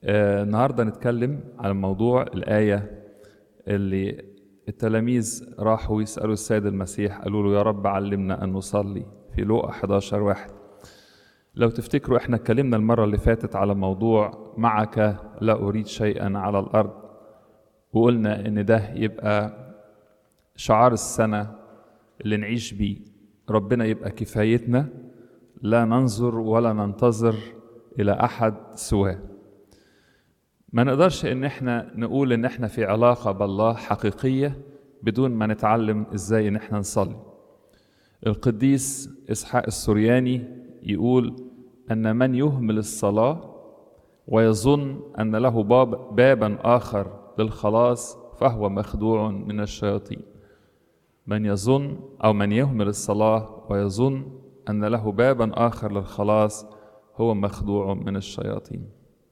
آه، النهارده نتكلم على موضوع الآية اللي التلاميذ راحوا يسألوا السيد المسيح قالوا له يا رب علمنا أن نصلي في لوقا 11 واحد لو تفتكروا احنا اتكلمنا المرة اللي فاتت على موضوع معك لا أريد شيئا على الأرض وقلنا إن ده يبقى شعار السنة اللي نعيش بيه ربنا يبقى كفايتنا لا ننظر ولا ننتظر إلى أحد سواه ما نقدرش ان احنا نقول ان احنا في علاقة بالله حقيقية بدون ما نتعلم ازاي ان احنا نصلي القديس اسحاق السورياني يقول ان من يهمل الصلاة ويظن ان له باب بابا اخر للخلاص فهو مخدوع من الشياطين من يظن او من يهمل الصلاة ويظن ان له بابا اخر للخلاص هو مخدوع من الشياطين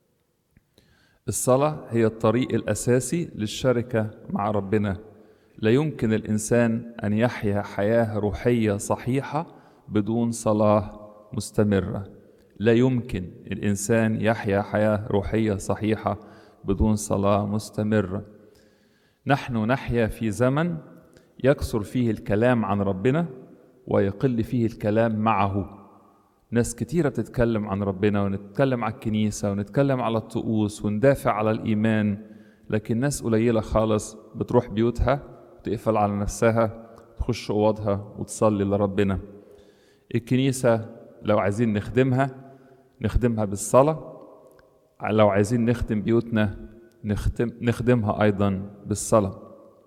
الصلاة هي الطريق الأساسي للشركة مع ربنا لا يمكن الإنسان أن يحيا حياة روحية صحيحة بدون صلاة مستمرة لا يمكن الإنسان يحيا حياة روحية صحيحة بدون صلاة مستمرة نحن نحيا في زمن يكثر فيه الكلام عن ربنا ويقل فيه الكلام معه ناس كتيرة بتتكلم عن ربنا ونتكلم على الكنيسة ونتكلم على الطقوس وندافع على الإيمان لكن ناس قليلة خالص بتروح بيوتها تقفل على نفسها تخش أوضها وتصلي لربنا الكنيسة لو عايزين نخدمها نخدمها بالصلاة لو عايزين نخدم بيوتنا نخدم نخدمها أيضا بالصلاة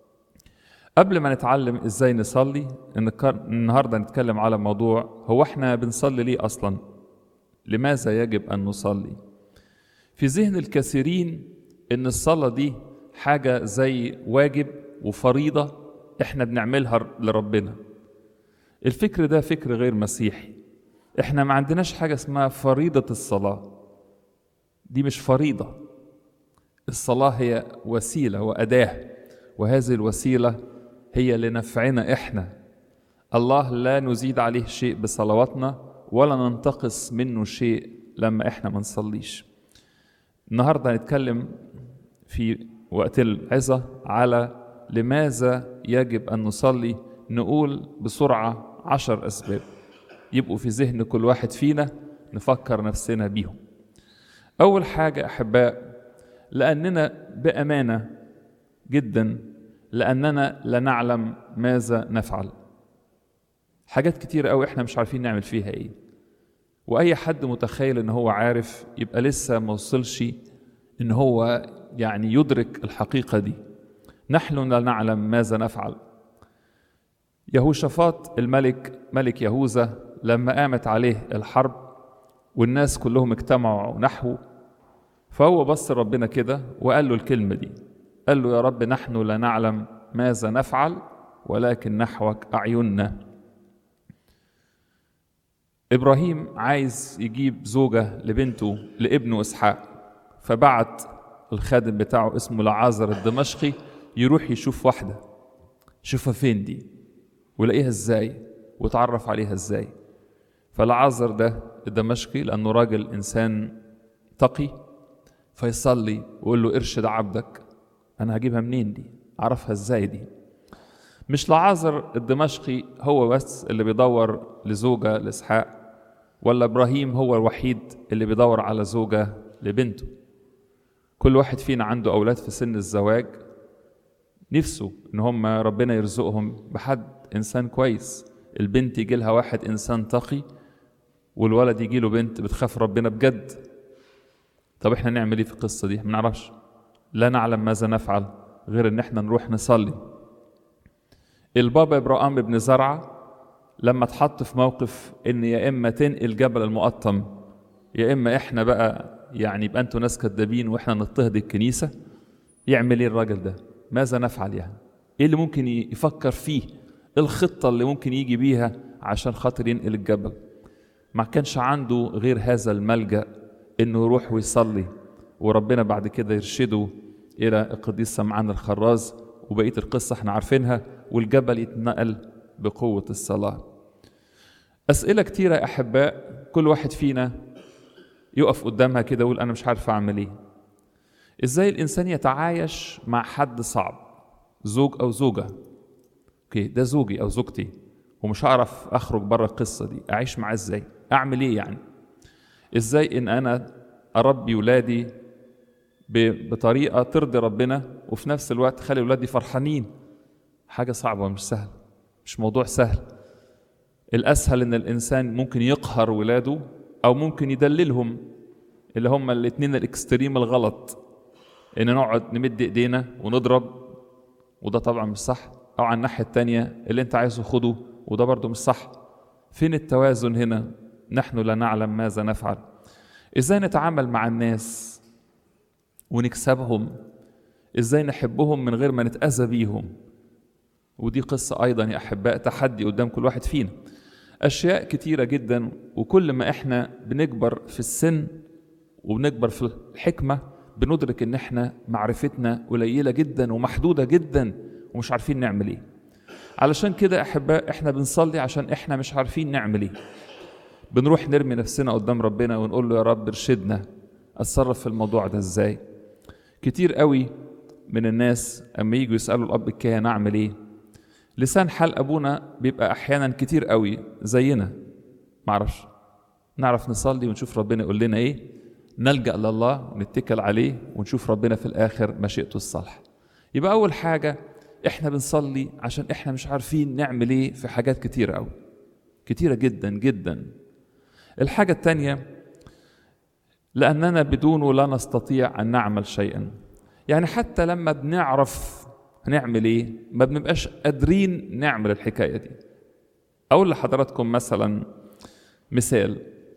قبل ما نتعلم ازاي نصلي النهارده نتكلم على موضوع هو احنا بنصلي ليه اصلا لماذا يجب ان نصلي في ذهن الكثيرين ان الصلاه دي حاجه زي واجب وفريضه احنا بنعملها لربنا الفكر ده فكر غير مسيحي احنا ما عندناش حاجه اسمها فريضه الصلاه دي مش فريضه الصلاه هي وسيله واداه وهذه الوسيله هي لنفعنا احنا الله لا نزيد عليه شيء بصلواتنا ولا ننتقص منه شيء لما احنا ما نصليش النهارده هنتكلم في وقت العظة على لماذا يجب أن نصلي نقول بسرعة عشر أسباب يبقوا في ذهن كل واحد فينا نفكر نفسنا بيهم أول حاجة أحباء لأننا بأمانة جدا لأننا لا نعلم ماذا نفعل حاجات كتير قوي احنا مش عارفين نعمل فيها ايه واي حد متخيل ان هو عارف يبقى لسه ما وصلش ان هو يعني يدرك الحقيقة دي نحن لا نعلم ماذا نفعل يهوشافاط الملك ملك يهوذا لما قامت عليه الحرب والناس كلهم اجتمعوا نحوه فهو بص ربنا كده وقال له الكلمة دي قال له يا رب نحن لا نعلم ماذا نفعل ولكن نحوك أعيننا إبراهيم عايز يجيب زوجة لبنته لابنه إسحاق فبعت الخادم بتاعه اسمه لعازر الدمشقي يروح يشوف واحدة شوفها فين دي ولاقيها ازاي وتعرف عليها ازاي فلعازر ده الدمشقي لأنه راجل إنسان تقي فيصلي ويقول له ارشد عبدك انا هجيبها منين دي اعرفها ازاي دي مش لعازر الدمشقي هو بس اللي بيدور لزوجة لإسحاق ولا إبراهيم هو الوحيد اللي بيدور على زوجة لبنته كل واحد فينا عنده أولاد في سن الزواج نفسه إن هم ربنا يرزقهم بحد إنسان كويس البنت يجي لها واحد إنسان تقي والولد يجي له بنت بتخاف ربنا بجد طب احنا نعمل ايه في القصة دي ما نعرفش لا نعلم ماذا نفعل غير ان احنا نروح نصلي البابا ابراهام بن زرعه لما اتحط في موقف ان يا اما تنقل جبل المقطم يا اما احنا بقى يعني يبقى انتوا ناس كدابين واحنا نضطهد الكنيسه يعمل ايه الراجل ده؟ ماذا نفعل يعني؟ ايه اللي ممكن يفكر فيه؟ ايه الخطه اللي ممكن يجي بيها عشان خاطر ينقل الجبل؟ ما كانش عنده غير هذا الملجأ انه يروح ويصلي وربنا بعد كده يرشده الى القديس سمعان الخراز وبقيه القصه احنا عارفينها والجبل يتنقل بقوه الصلاه. اسئله كتيره يا احباء كل واحد فينا يقف قدامها كده يقول انا مش عارف اعمل ايه. ازاي الانسان يتعايش مع حد صعب زوج او زوجه اوكي ده زوجي او زوجتي ومش هعرف اخرج بره القصه دي اعيش معاه ازاي اعمل ايه يعني ازاي ان انا اربي ولادي ب- بطريقه ترضي ربنا وفي نفس الوقت خلي ولادي فرحانين حاجه صعبه مش سهل مش موضوع سهل الاسهل ان الانسان ممكن يقهر ولاده او ممكن يدللهم اللي هم الاثنين الاكستريم الغلط ان نقعد نمد ايدينا ونضرب وده طبعا مش صح او على الناحيه التانية اللي انت عايزه خده وده برضه مش صح فين التوازن هنا نحن لا نعلم ماذا نفعل ازاي نتعامل مع الناس ونكسبهم ازاي نحبهم من غير ما نتاذى بيهم ودي قصه ايضا يا احباء تحدي قدام كل واحد فينا اشياء كتيره جدا وكل ما احنا بنكبر في السن وبنكبر في الحكمه بندرك ان احنا معرفتنا قليله جدا ومحدوده جدا ومش عارفين نعمل ايه علشان كده يا احباء احنا بنصلي عشان احنا مش عارفين نعمل ايه بنروح نرمي نفسنا قدام ربنا ونقول له يا رب ارشدنا اتصرف في الموضوع ده ازاي كتير قوي من الناس اما يجوا يسالوا الاب الكاهن اعمل ايه لسان حال ابونا بيبقى احيانا كتير قوي زينا معرفش نعرف نصلي ونشوف ربنا يقول لنا ايه نلجا لله ونتكل عليه ونشوف ربنا في الاخر مشيئته الصالحه يبقى اول حاجه احنا بنصلي عشان احنا مش عارفين نعمل ايه في حاجات كتيره قوي كتيره جدا جدا الحاجه الثانيه لاننا بدونه لا نستطيع ان نعمل شيئا يعني حتى لما بنعرف هنعمل ايه ما بنبقاش قادرين نعمل الحكايه دي اقول لحضراتكم مثلا مثال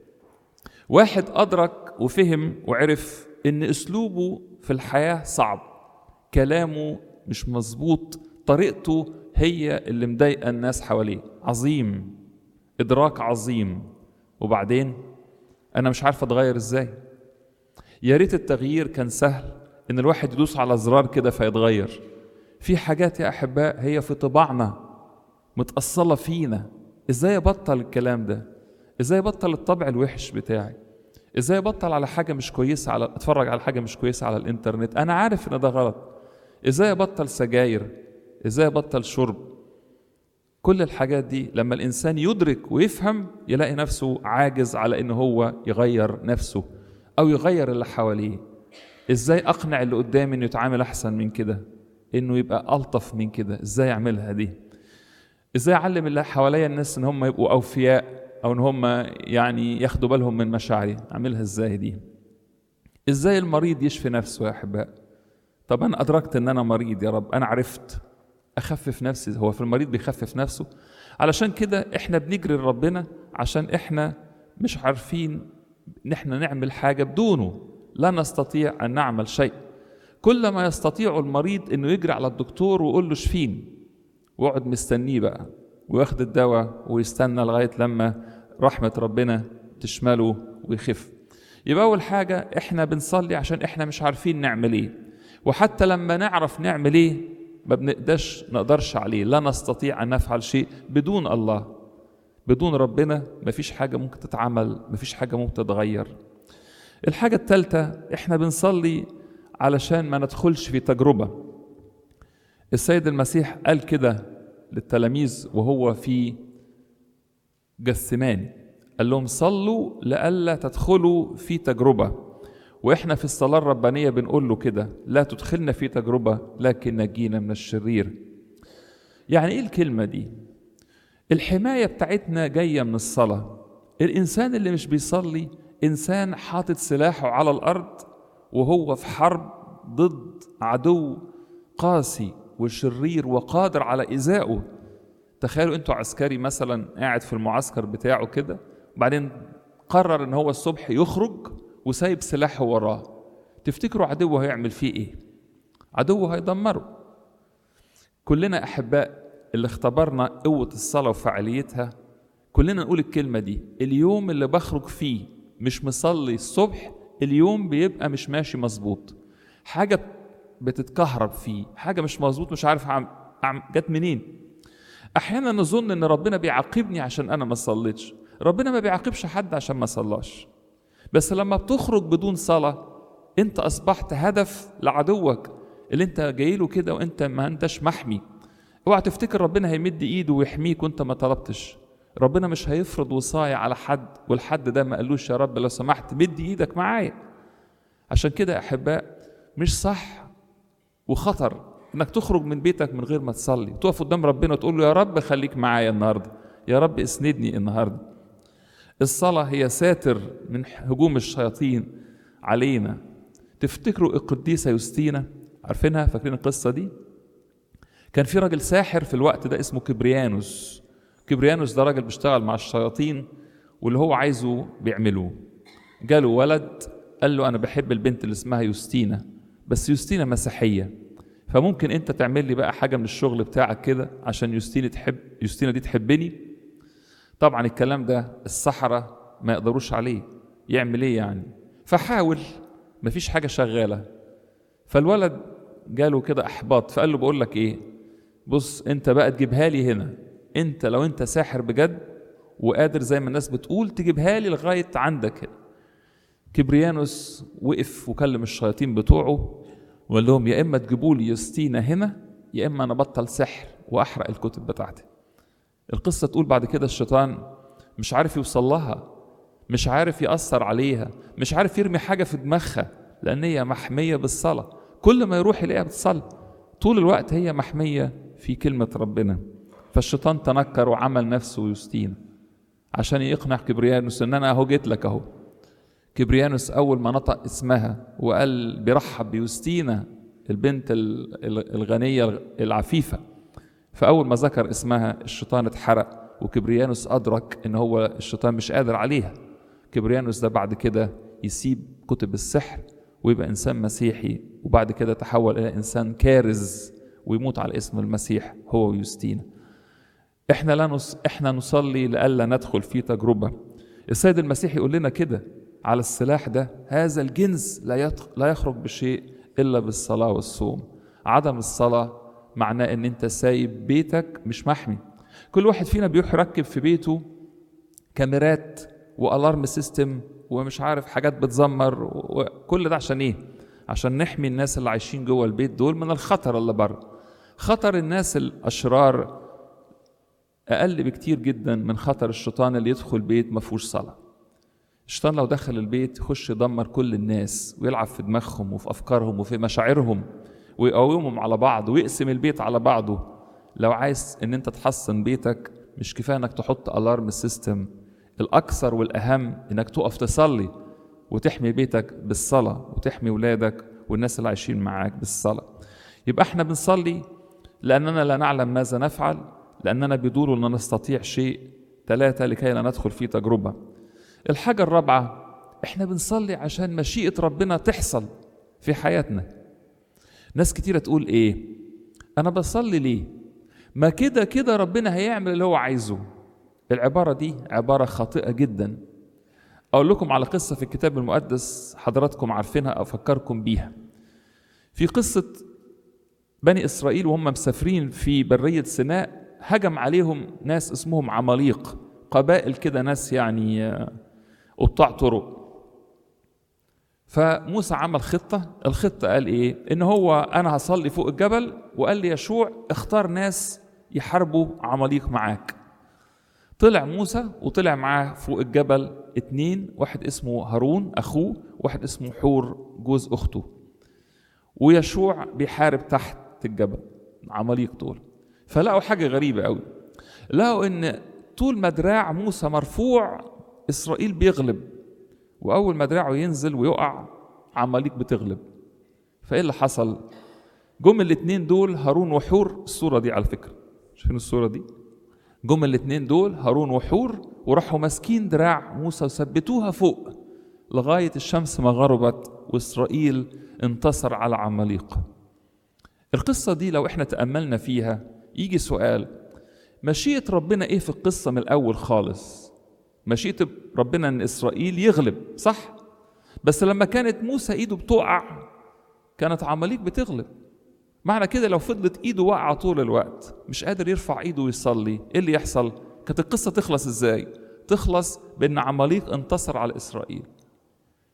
واحد ادرك وفهم وعرف ان اسلوبه في الحياه صعب كلامه مش مظبوط طريقته هي اللي مضايقه الناس حواليه عظيم ادراك عظيم وبعدين انا مش عارف اتغير ازاي يا ريت التغيير كان سهل ان الواحد يدوس على زرار كده فيتغير في حاجات يا احباء هي في طباعنا متأصلة فينا ازاي ابطل الكلام ده ازاي ابطل الطبع الوحش بتاعي ازاي ابطل على حاجه مش كويسه على اتفرج على حاجه مش كويسه على الانترنت انا عارف ان ده غلط ازاي ابطل سجاير ازاي ابطل شرب كل الحاجات دي لما الانسان يدرك ويفهم يلاقي نفسه عاجز على ان هو يغير نفسه او يغير اللي حواليه ازاي اقنع اللي قدامي انه يتعامل احسن من كده انه يبقى الطف من كده ازاي اعملها دي ازاي اعلم اللي حواليا الناس ان هم يبقوا اوفياء او ان هم يعني ياخدوا بالهم من مشاعري اعملها ازاي دي ازاي المريض يشفي نفسه يا احباء طب انا ادركت ان انا مريض يا رب انا عرفت اخفف نفسي هو في المريض بيخفف نفسه علشان كده احنا بنجري لربنا عشان احنا مش عارفين ان احنا نعمل حاجه بدونه لا نستطيع ان نعمل شيء كل ما يستطيع المريض انه يجري على الدكتور ويقول له شفيني ويقعد مستنيه بقى وياخد الدواء ويستنى لغايه لما رحمه ربنا تشمله ويخف يبقى اول حاجه احنا بنصلي عشان احنا مش عارفين نعمل ايه وحتى لما نعرف نعمل ايه ما بنقدرش نقدرش عليه لا نستطيع ان نفعل شيء بدون الله بدون ربنا مفيش حاجه ممكن تتعمل مفيش حاجه ممكن تتغير الحاجه الثالثه احنا بنصلي علشان ما ندخلش في تجربه السيد المسيح قال كده للتلاميذ وهو في جثماني قال لهم صلوا لئلا تدخلوا في تجربة واحنا في الصلاة الربانية بنقول له كده لا تدخلنا في تجربة لكن نجينا من الشرير يعني ايه الكلمة دي الحماية بتاعتنا جاية من الصلاة الإنسان اللي مش بيصلي إنسان حاطط سلاحه على الأرض وهو في حرب ضد عدو قاسي وشرير وقادر على إيذائه تخيلوا انتوا عسكري مثلا قاعد في المعسكر بتاعه كده وبعدين قرر ان هو الصبح يخرج وسايب سلاحه وراه تفتكروا عدوه هيعمل فيه ايه عدوه هيدمره كلنا احباء اللي اختبرنا قوه الصلاه وفعاليتها كلنا نقول الكلمه دي اليوم اللي بخرج فيه مش مصلي الصبح اليوم بيبقى مش ماشي مظبوط حاجه بتتكهرب فيه حاجه مش مظبوط مش عارف عم... عم... جت منين احيانا نظن ان ربنا بيعاقبني عشان انا ما صليتش ربنا ما بيعاقبش حد عشان ما صلاش بس لما بتخرج بدون صلاه انت اصبحت هدف لعدوك اللي انت جاي له كده وانت ما انتش محمي اوعى تفتكر ربنا هيمد ايده ويحميك وانت ما طلبتش ربنا مش هيفرض وصاية على حد والحد ده ما قالوش يا رب لو سمحت مد ايدك معايا عشان كده يا احباء مش صح وخطر انك تخرج من بيتك من غير ما تصلي تقف قدام ربنا وتقول له يا رب خليك معايا النهارده يا رب اسندني النهارده الصلاة هي ساتر من هجوم الشياطين علينا تفتكروا القديسة يوستينا عارفينها فاكرين القصة دي كان في راجل ساحر في الوقت ده اسمه كبريانوس كبريانوس ده راجل بيشتغل مع الشياطين واللي هو عايزه بيعملوه جاله ولد قال له انا بحب البنت اللي اسمها يوستينا بس يوستينا مسيحيه فممكن انت تعمل لي بقى حاجه من الشغل بتاعك كده عشان يوستينا تحب يوستينا دي تحبني طبعا الكلام ده السحرة ما يقدروش عليه يعمل ايه يعني فحاول مفيش حاجة شغالة فالولد جاله كده احباط فقال له بقول لك ايه بص انت بقى تجيبها لي هنا انت لو انت ساحر بجد وقادر زي ما الناس بتقول تجيبها لي لغاية عندك هنا كبريانوس وقف وكلم الشياطين بتوعه وقال لهم يا اما تجيبوا لي يوستينا هنا يا اما انا بطل سحر واحرق الكتب بتاعتي القصة تقول بعد كده الشيطان مش عارف يوصل لها مش عارف يأثر عليها مش عارف يرمي حاجة في دماغها لأن هي محمية بالصلاة كل ما يروح يلاقيها بتصلي طول الوقت هي محمية في كلمة ربنا فالشيطان تنكر وعمل نفسه يوستين عشان يقنع كبريانوس ان انا اهو جيت لك اهو كبريانوس اول ما نطق اسمها وقال بيرحب بيوستينا البنت الغنية العفيفة فأول ما ذكر اسمها الشيطان اتحرق وكبريانوس أدرك إن هو الشيطان مش قادر عليها كبريانوس ده بعد كده يسيب كتب السحر ويبقى إنسان مسيحي وبعد كده تحول إلى إنسان كارز ويموت على اسم المسيح هو ويوستينا احنا لا نص... احنا نصلي لئلا ندخل في تجربة السيد المسيح يقول لنا كده على السلاح ده هذا الجنس لا يت... لا يخرج بشيء إلا بالصلاة والصوم عدم الصلاة معناه ان انت سايب بيتك مش محمي كل واحد فينا بيروح يركب في بيته كاميرات والارم سيستم ومش عارف حاجات بتزمر وكل ده عشان ايه عشان نحمي الناس اللي عايشين جوه البيت دول من الخطر اللي بره خطر الناس الاشرار اقل بكتير جدا من خطر الشيطان اللي يدخل بيت ما فيهوش صلاه الشيطان لو دخل البيت يخش يدمر كل الناس ويلعب في دماغهم وفي افكارهم وفي مشاعرهم ويقومهم على بعض ويقسم البيت على بعضه لو عايز ان انت تحصن بيتك مش كفايه انك تحط الارم سيستم الاكثر والاهم انك تقف تصلي وتحمي بيتك بالصلاه وتحمي ولادك والناس اللي عايشين معاك بالصلاه يبقى احنا بنصلي لاننا لا نعلم ماذا نفعل لاننا بدون لا نستطيع شيء ثلاثه لكي لا ندخل في تجربه الحاجه الرابعه احنا بنصلي عشان مشيئه ربنا تحصل في حياتنا ناس كتيرة تقول ايه انا بصلي ليه ما كده كده ربنا هيعمل اللي هو عايزه العبارة دي عبارة خاطئة جدا اقول لكم على قصة في الكتاب المقدس حضراتكم عارفينها او افكركم بيها في قصة بني اسرائيل وهم مسافرين في برية سيناء هجم عليهم ناس اسمهم عماليق قبائل كده ناس يعني قطاع طرق فموسى عمل خطة الخطة قال إيه إن هو أنا هصلي فوق الجبل وقال لي يشوع اختار ناس يحاربوا عماليق معاك طلع موسى وطلع معاه فوق الجبل اتنين واحد اسمه هارون أخوه واحد اسمه حور جوز أخته ويشوع بيحارب تحت الجبل عماليق دول فلقوا حاجة غريبة قوي لقوا إن طول ما دراع موسى مرفوع إسرائيل بيغلب واول ما دراعه ينزل ويقع عماليق بتغلب فايه اللي حصل جم الاثنين دول هارون وحور الصوره دي على فكره شايفين الصوره دي جم الاثنين دول هارون وحور وراحوا ماسكين دراع موسى وثبتوها فوق لغايه الشمس ما غربت واسرائيل انتصر على عماليق القصه دي لو احنا تاملنا فيها يجي سؤال مشيئه ربنا ايه في القصه من الاول خالص مشيئة ربنا ان اسرائيل يغلب صح بس لما كانت موسى ايده بتقع كانت عماليق بتغلب معنى كده لو فضلت ايده واقعه طول الوقت مش قادر يرفع ايده ويصلي ايه اللي يحصل كانت القصه تخلص ازاي تخلص بان عماليق انتصر على اسرائيل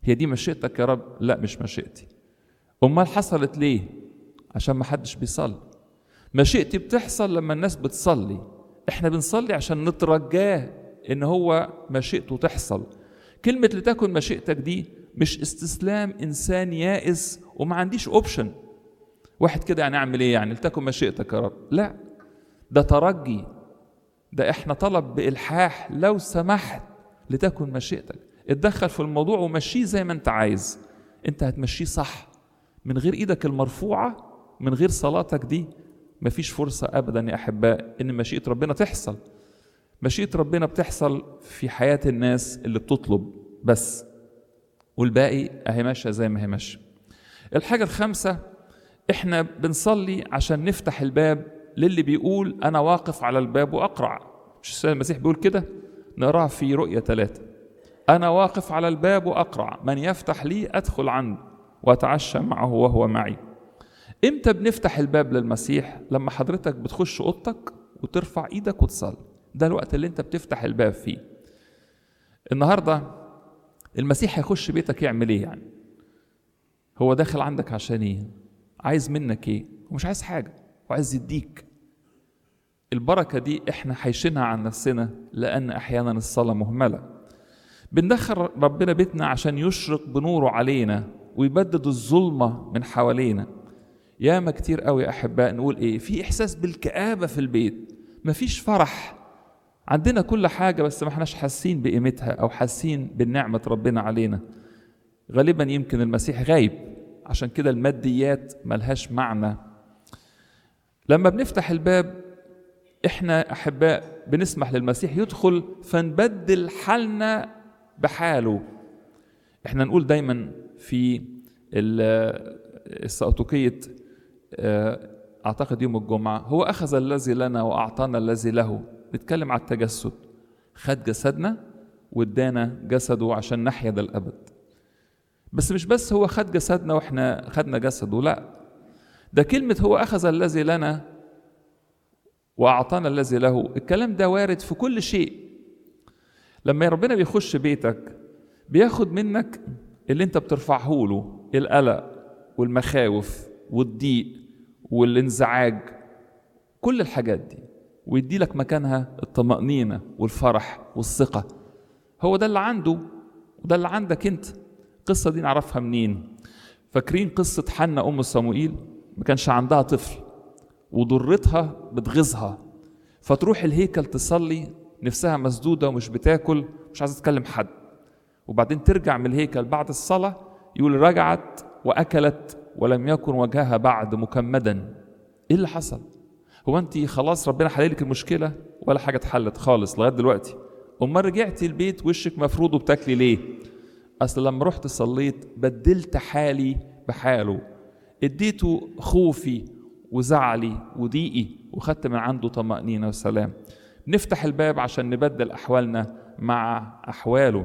هي دي مشيئتك يا رب لا مش مشيئتي امال حصلت ليه عشان ما حدش بيصلي مشيئتي بتحصل لما الناس بتصلي احنا بنصلي عشان نترجاه ان هو مشيئته تحصل كلمة لتكن مشيئتك دي مش استسلام انسان يائس وما عنديش اوبشن واحد كده يعني اعمل ايه يعني لتكن مشيئتك يا رب لا ده ترجي ده احنا طلب بالحاح لو سمحت لتكن مشيئتك اتدخل في الموضوع ومشيه زي ما انت عايز انت هتمشيه صح من غير ايدك المرفوعه من غير صلاتك دي مفيش فرصه ابدا يا احباء ان مشيئه ربنا تحصل مشيئه ربنا بتحصل في حياه الناس اللي بتطلب بس والباقي اهي ماشيه زي ما هي ماشيه الحاجه الخامسه احنا بنصلي عشان نفتح الباب للي بيقول انا واقف على الباب واقرع مش السيد المسيح بيقول كده نقراها في رؤية ثلاثة أنا واقف على الباب وأقرع من يفتح لي أدخل عنه وأتعشى معه وهو معي إمتى بنفتح الباب للمسيح لما حضرتك بتخش أوضتك وترفع إيدك وتصلي ده الوقت اللي أنت بتفتح الباب فيه النهاردة المسيح هيخش بيتك يعمل إيه يعني هو داخل عندك عشان إيه عايز منك إيه هو مش عايز حاجة هو عايز يديك البركة دي احنا حيشينها عن نفسنا لأن أحيانا الصلاة مهملة بندخل ربنا بيتنا عشان يشرق بنوره علينا ويبدد الظلمة من حوالينا ياما كتير قوي يا أحباء نقول إيه في إحساس بالكآبة في البيت مفيش فرح عندنا كل حاجة بس ما احناش حاسين بقيمتها أو حاسين بالنعمة ربنا علينا غالبا يمكن المسيح غايب عشان كده الماديات ملهاش معنى لما بنفتح الباب احنا احباء بنسمح للمسيح يدخل فنبدل حالنا بحاله احنا نقول دايما في السأطوكية اعتقد يوم الجمعة هو اخذ الذي لنا واعطانا الذي له نتكلم على التجسد خد جسدنا وادانا جسده عشان نحيا ده الابد بس مش بس هو خد جسدنا واحنا خدنا جسده لا ده كلمة هو أخذ الذي لنا وأعطانا الذي له الكلام ده وارد في كل شيء لما ربنا بيخش بيتك بياخد منك اللي انت بترفعه له القلق والمخاوف والضيق والانزعاج كل الحاجات دي ويدي لك مكانها الطمأنينة والفرح والثقة هو ده اللي عنده وده اللي عندك انت القصة دي نعرفها منين فاكرين قصة حنة أم صموئيل ما كانش عندها طفل وضرتها بتغيظها فتروح الهيكل تصلي نفسها مسدوده ومش بتاكل مش عايزه تكلم حد وبعدين ترجع من الهيكل بعد الصلاه يقول رجعت واكلت ولم يكن وجهها بعد مكمدا ايه اللي حصل هو انت خلاص ربنا حلل لك المشكله ولا حاجه اتحلت خالص لغايه دلوقتي امال رجعتي البيت وشك مفروض وبتاكلي ليه اصل لما رحت صليت بدلت حالي بحاله اديته خوفي وزعلي وضيقي وخدت من عنده طمأنينة وسلام بنفتح الباب عشان نبدل أحوالنا مع أحواله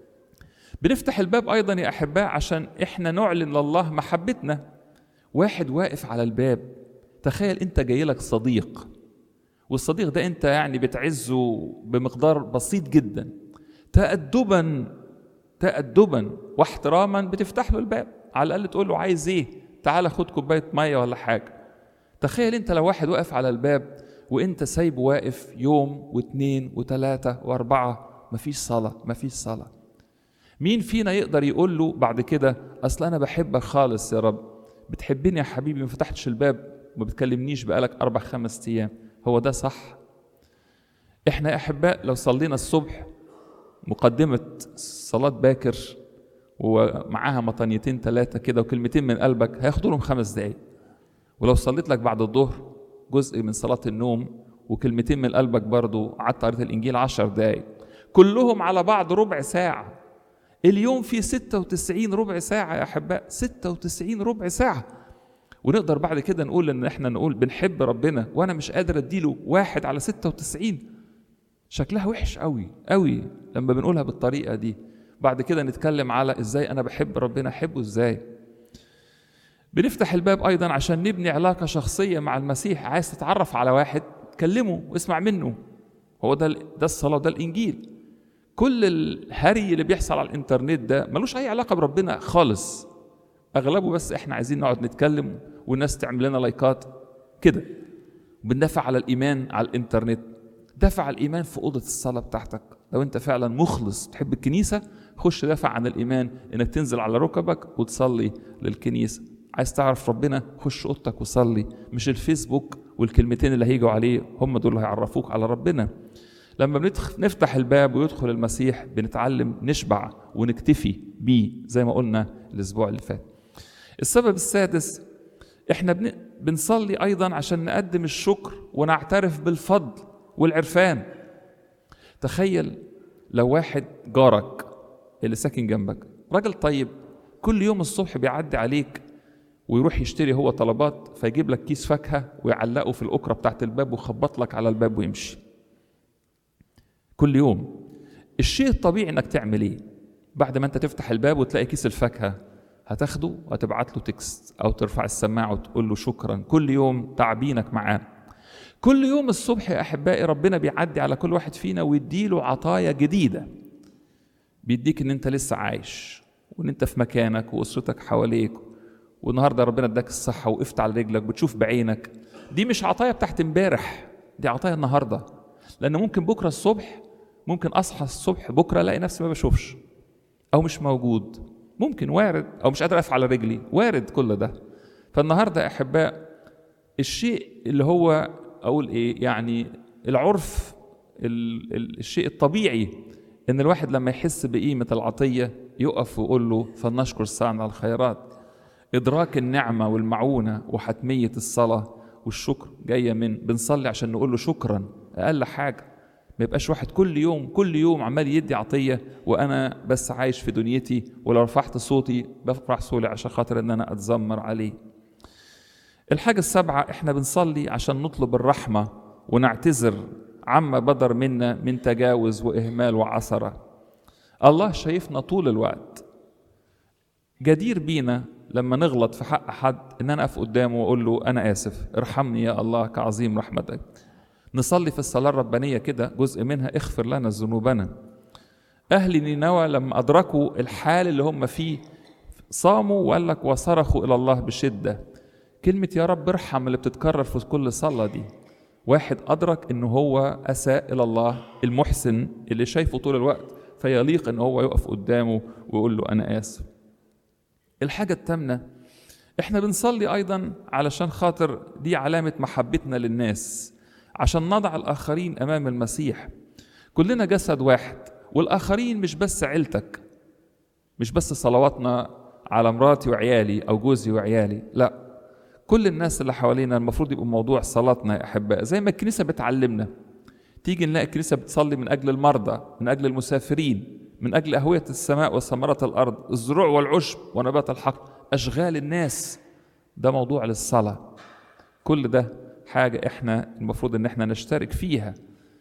بنفتح الباب أيضا يا أحباء عشان إحنا نعلن لله محبتنا واحد واقف على الباب تخيل أنت جاي لك صديق والصديق ده أنت يعني بتعزه بمقدار بسيط جدا تأدبا تأدبا واحتراما بتفتح له الباب على الأقل تقول له عايز إيه تعالى خد كوباية مية ولا حاجة تخيل انت لو واحد واقف على الباب وانت سايبه واقف يوم واثنين وثلاثة واربعة مفيش صلاة مفيش صلاة مين فينا يقدر يقول له بعد كده اصل انا بحبك خالص يا رب بتحبني يا حبيبي ما فتحتش الباب وما بتكلمنيش بقالك اربع خمس ايام هو ده صح احنا يا احباء لو صلينا الصبح مقدمة صلاة باكر ومعاها مطنيتين ثلاثة كده وكلمتين من قلبك هياخدوا لهم خمس دقايق ولو صليت لك بعد الظهر جزء من صلاة النوم وكلمتين من قلبك برضو قعدت قريت الإنجيل عشر دقايق كلهم على بعض ربع ساعة اليوم فيه 96 ربع ساعة يا أحباء 96 ربع ساعة ونقدر بعد كده نقول إن إحنا نقول بنحب ربنا وأنا مش قادر أديله واحد على 96 شكلها وحش قوي قوي لما بنقولها بالطريقة دي بعد كده نتكلم على إزاي أنا بحب ربنا أحبه إزاي بنفتح الباب ايضا عشان نبني علاقه شخصيه مع المسيح عايز تتعرف على واحد كلمه واسمع منه هو ده ده الصلاه ده الانجيل كل الهري اللي بيحصل على الانترنت ده ملوش اي علاقه بربنا خالص اغلبه بس احنا عايزين نقعد نتكلم والناس تعمل لنا لايكات كده بندافع على الايمان على الانترنت دافع على الايمان في اوضه الصلاه بتاعتك لو انت فعلا مخلص تحب الكنيسه خش دافع عن الايمان انك تنزل على ركبك وتصلي للكنيسه عايز تعرف ربنا خش اوضتك وصلي مش الفيسبوك والكلمتين اللي هيجوا عليه هم دول اللي هيعرفوك على ربنا لما بندخ- نفتح الباب ويدخل المسيح بنتعلم نشبع ونكتفي بيه زي ما قلنا الاسبوع اللي فات السبب السادس احنا بن... بنصلي ايضا عشان نقدم الشكر ونعترف بالفضل والعرفان تخيل لو واحد جارك اللي ساكن جنبك راجل طيب كل يوم الصبح بيعدي عليك ويروح يشتري هو طلبات فيجيب لك كيس فاكهه ويعلقه في الاكره بتاعت الباب ويخبط لك على الباب ويمشي كل يوم الشيء الطبيعي انك تعمل ايه بعد ما انت تفتح الباب وتلاقي كيس الفاكهه هتاخده وتبعت له تكست او ترفع السماعه وتقول له شكرا كل يوم تعبينك معاه كل يوم الصبح يا احبائي ربنا بيعدي على كل واحد فينا ويديله عطايا جديده بيديك ان انت لسه عايش وان انت في مكانك واسرتك حواليك والنهارده ربنا اداك الصحه وقفت على رجلك بتشوف بعينك دي مش عطايا بتاعت امبارح دي عطايا النهارده لان ممكن بكره الصبح ممكن اصحى الصبح بكره الاقي نفسي ما بشوفش او مش موجود ممكن وارد او مش قادر اقف على رجلي وارد كل ده فالنهارده يا احباء الشيء اللي هو اقول ايه يعني العرف ال- ال- الشيء الطبيعي ان الواحد لما يحس بقيمه العطيه يقف ويقول له فلنشكر صانع الخيرات ادراك النعمه والمعونه وحتميه الصلاه والشكر جايه من بنصلي عشان نقول له شكرا اقل حاجه ما يبقاش واحد كل يوم كل يوم عمال يدي عطيه وانا بس عايش في دنيتي ولو رفعت صوتي برفع صوتي عشان خاطر ان انا اتذمر عليه الحاجة السابعة احنا بنصلي عشان نطلب الرحمة ونعتذر عما بدر منا من تجاوز وإهمال وعثرة الله شايفنا طول الوقت جدير بينا لما نغلط في حق حد ان انا اقف قدامه واقول له انا اسف ارحمني يا الله كعظيم رحمتك نصلي في الصلاة الربانية كده جزء منها اغفر لنا ذنوبنا أهل نينوى لما أدركوا الحال اللي هم فيه صاموا وقال لك وصرخوا إلى الله بشدة كلمة يا رب ارحم اللي بتتكرر في كل صلاة دي واحد أدرك إن هو أساء إلى الله المحسن اللي شايفه طول الوقت فيليق إن هو يقف قدامه ويقول له أنا آسف الحاجة التامنة إحنا بنصلي أيضا علشان خاطر دي علامة محبتنا للناس عشان نضع الآخرين أمام المسيح كلنا جسد واحد والآخرين مش بس عيلتك مش بس صلواتنا على مراتي وعيالي أو جوزي وعيالي لا كل الناس اللي حوالينا المفروض يبقوا موضوع صلاتنا يا أحباء زي ما الكنيسة بتعلمنا تيجي نلاقي الكنيسة بتصلي من أجل المرضى من أجل المسافرين من أجل أهوية السماء وثمرة الأرض الزروع والعشب ونبات الحقل أشغال الناس ده موضوع للصلاة كل ده حاجة احنا المفروض ان احنا نشترك فيها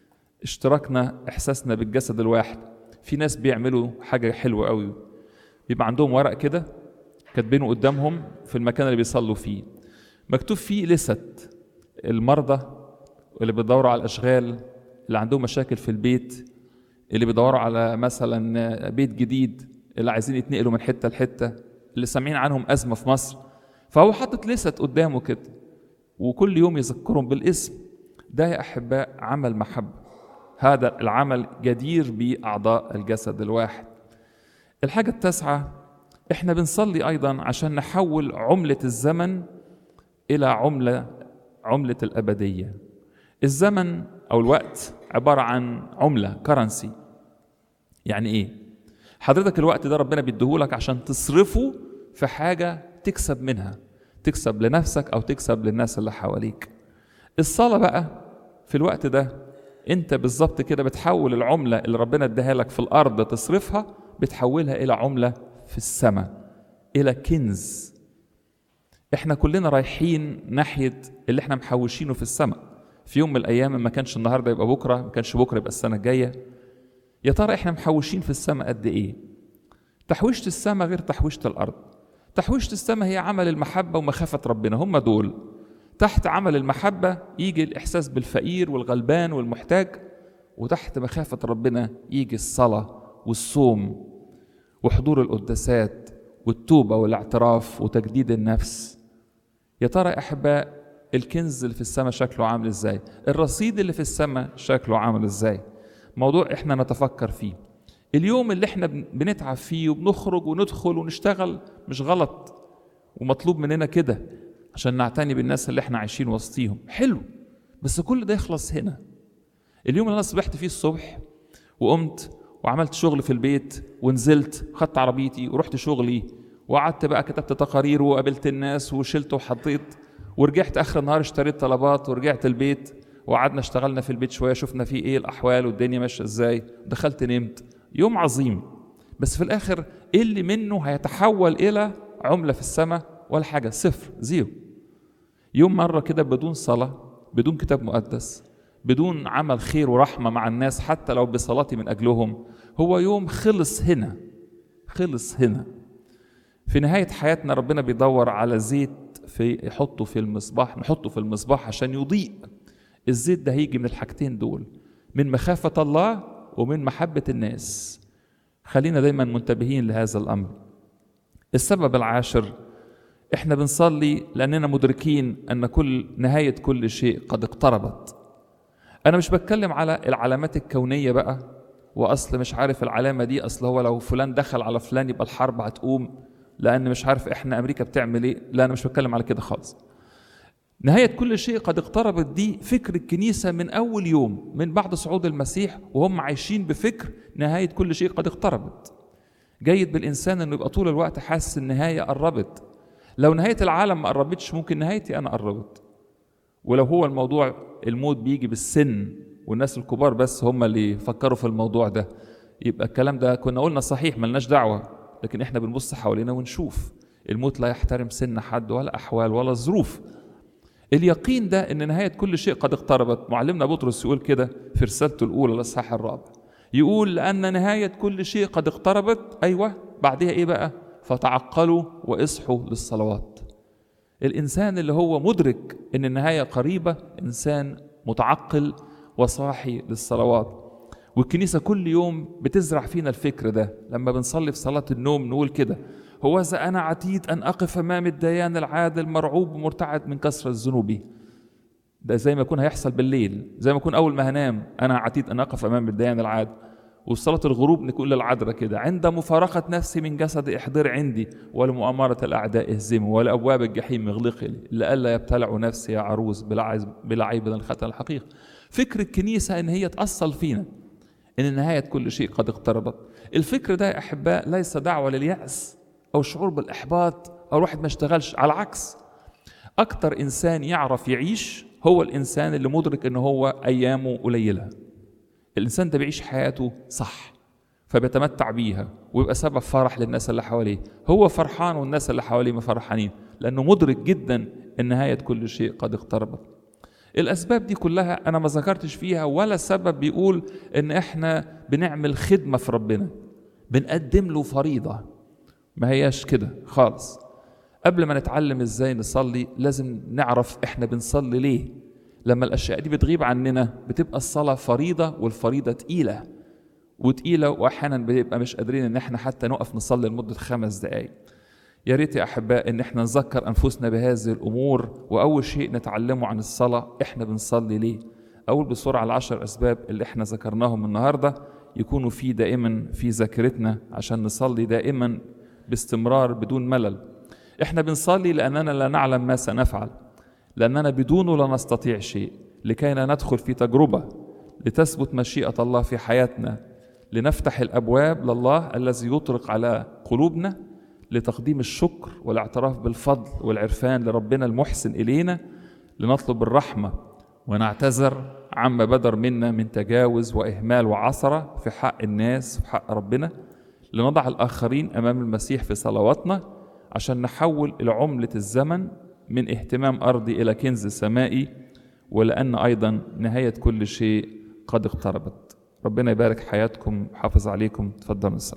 اشتراكنا احساسنا بالجسد الواحد في ناس بيعملوا حاجة حلوة قوي بيبقى عندهم ورق كده كاتبينه قدامهم في المكان اللي بيصلوا فيه مكتوب فيه لست المرضى اللي بيدوروا على الاشغال اللي عندهم مشاكل في البيت اللي بيدوروا على مثلا بيت جديد اللي عايزين يتنقلوا من حته لحته اللي سامعين عنهم ازمه في مصر فهو حاطط لست قدامه كده وكل يوم يذكرهم بالاسم ده يا احباء عمل محبه هذا العمل جدير باعضاء الجسد الواحد الحاجه التاسعه احنا بنصلي ايضا عشان نحول عمله الزمن الى عمله عمله الابديه الزمن او الوقت عباره عن عمله كرنسي يعني ايه حضرتك الوقت ده ربنا بيديهولك عشان تصرفه في حاجه تكسب منها تكسب لنفسك او تكسب للناس اللي حواليك الصلاه بقى في الوقت ده انت بالظبط كده بتحول العمله اللي ربنا اداها لك في الارض تصرفها بتحولها الى عمله في السماء الى كنز احنا كلنا رايحين ناحيه اللي احنا محوشينه في السماء في يوم من الايام ما كانش النهارده يبقى بكره ما كانش بكره يبقى السنه الجايه يا ترى احنا محوشين في السماء قد ايه تحويشه السماء غير تحويشه الارض تحويشه السماء هي عمل المحبه ومخافه ربنا هم دول تحت عمل المحبه يجي الاحساس بالفقير والغلبان والمحتاج وتحت مخافة ربنا يجي الصلاة والصوم وحضور القداسات والتوبة والاعتراف وتجديد النفس يا ترى أحباء الكنز اللي في السماء شكله عامل ازاي الرصيد اللي في السماء شكله عامل ازاي موضوع احنا نتفكر فيه اليوم اللي احنا بنتعب فيه وبنخرج وندخل ونشتغل مش غلط ومطلوب مننا كده عشان نعتني بالناس اللي احنا عايشين وسطيهم حلو بس كل ده يخلص هنا اليوم اللي انا صبحت فيه الصبح وقمت وعملت شغل في البيت ونزلت خدت عربيتي ورحت شغلي وقعدت بقى كتبت تقارير وقابلت الناس وشلت وحطيت ورجعت اخر النهار اشتريت طلبات ورجعت البيت وقعدنا اشتغلنا في البيت شويه شفنا فيه ايه الاحوال والدنيا ماشيه ازاي دخلت نمت يوم عظيم بس في الاخر ايه اللي منه هيتحول الى عمله في السماء ولا حاجه صفر زيرو يوم مره كده بدون صلاه بدون كتاب مقدس بدون عمل خير ورحمه مع الناس حتى لو بصلاتي من اجلهم هو يوم خلص هنا خلص هنا في نهايه حياتنا ربنا بيدور على زيت في يحطه في المصباح نحطه في المصباح عشان يضيء الزيت ده هيجي من الحاجتين دول من مخافة الله ومن محبة الناس خلينا دايما منتبهين لهذا الأمر السبب العاشر احنا بنصلي لأننا مدركين أن كل نهاية كل شيء قد اقتربت أنا مش بتكلم على العلامات الكونية بقى وأصل مش عارف العلامة دي أصل هو لو فلان دخل على فلان يبقى الحرب هتقوم لأن مش عارف إحنا أمريكا بتعمل إيه لا أنا مش بتكلم على كده خالص نهاية كل شيء قد اقتربت دي فكر الكنيسة من أول يوم من بعد صعود المسيح وهم عايشين بفكر نهاية كل شيء قد اقتربت جيد بالإنسان إنه يبقى طول الوقت حاسس النهاية قربت لو نهاية العالم ما قربتش ممكن نهايتي أنا قربت ولو هو الموضوع الموت بيجي بالسن والناس الكبار بس هم اللي فكروا في الموضوع ده يبقى الكلام ده كنا قلنا صحيح ملناش دعوة لكن احنا بنبص حوالينا ونشوف الموت لا يحترم سن حد ولا أحوال ولا ظروف اليقين ده ان نهايه كل شيء قد اقتربت معلمنا بطرس يقول كده في رسالته الاولى الاصحاح الرابع يقول لان نهايه كل شيء قد اقتربت ايوه بعدها ايه بقى فتعقلوا واصحوا للصلوات الانسان اللي هو مدرك ان النهايه قريبه انسان متعقل وصاحي للصلوات والكنيسه كل يوم بتزرع فينا الفكر ده لما بنصلي في صلاه النوم نقول كده هو إذا أنا عتيد أن أقف أمام الديان العادل مرعوب ومرتعد من كثرة ذنوبي ده زي ما يكون هيحصل بالليل زي ما يكون أول ما هنام أنا عتيد أن أقف أمام الديان العادل وفي صلاة الغروب نقول للعذراء كده عند مفارقة نفسي من جسد احضر عندي ولمؤامرة الأعداء اهزموا ولأبواب الجحيم اغلقي لي لئلا يبتلع نفسي يا عروس بلا عيب من الختن الحقيقة فكر الكنيسة إن هي تأصل فينا إن نهاية كل شيء قد اقتربت الفكر ده يا أحباء ليس دعوة لليأس او شعور بالاحباط او الواحد ما اشتغلش على العكس اكتر انسان يعرف يعيش هو الانسان اللي مدرك ان هو ايامه قليله الانسان ده بيعيش حياته صح فبيتمتع بيها ويبقى سبب فرح للناس اللي حواليه هو فرحان والناس اللي حواليه ما فرحانين لانه مدرك جدا ان نهايه كل شيء قد اقتربت الاسباب دي كلها انا ما ذكرتش فيها ولا سبب بيقول ان احنا بنعمل خدمه في ربنا بنقدم له فريضه ما هياش كده خالص قبل ما نتعلم ازاي نصلي لازم نعرف احنا بنصلي ليه لما الاشياء دي بتغيب عننا بتبقى الصلاه فريضه والفريضه تقيله وتقيله واحيانا بنبقى مش قادرين ان احنا حتى نقف نصلي لمده خمس دقائق يا ريت يا احباء ان احنا نذكر انفسنا بهذه الامور واول شيء نتعلمه عن الصلاه احنا بنصلي ليه اول بسرعه العشر اسباب اللي احنا ذكرناهم النهارده يكونوا في دائما في ذاكرتنا عشان نصلي دائما باستمرار بدون ملل احنا بنصلي لاننا لا نعلم ما سنفعل لاننا بدونه لا نستطيع شيء لكي لا ندخل في تجربه لتثبت مشيئه الله في حياتنا لنفتح الابواب لله الذي يطرق على قلوبنا لتقديم الشكر والاعتراف بالفضل والعرفان لربنا المحسن الينا لنطلب الرحمه ونعتذر عما بدر منا من تجاوز واهمال وعثره في حق الناس في حق ربنا لنضع الآخرين أمام المسيح في صلواتنا عشان نحول إلى عملة الزمن من اهتمام أرضي إلى كنز سمائي ولأن أيضا نهاية كل شيء قد اقتربت ربنا يبارك حياتكم حافظ عليكم تفضلوا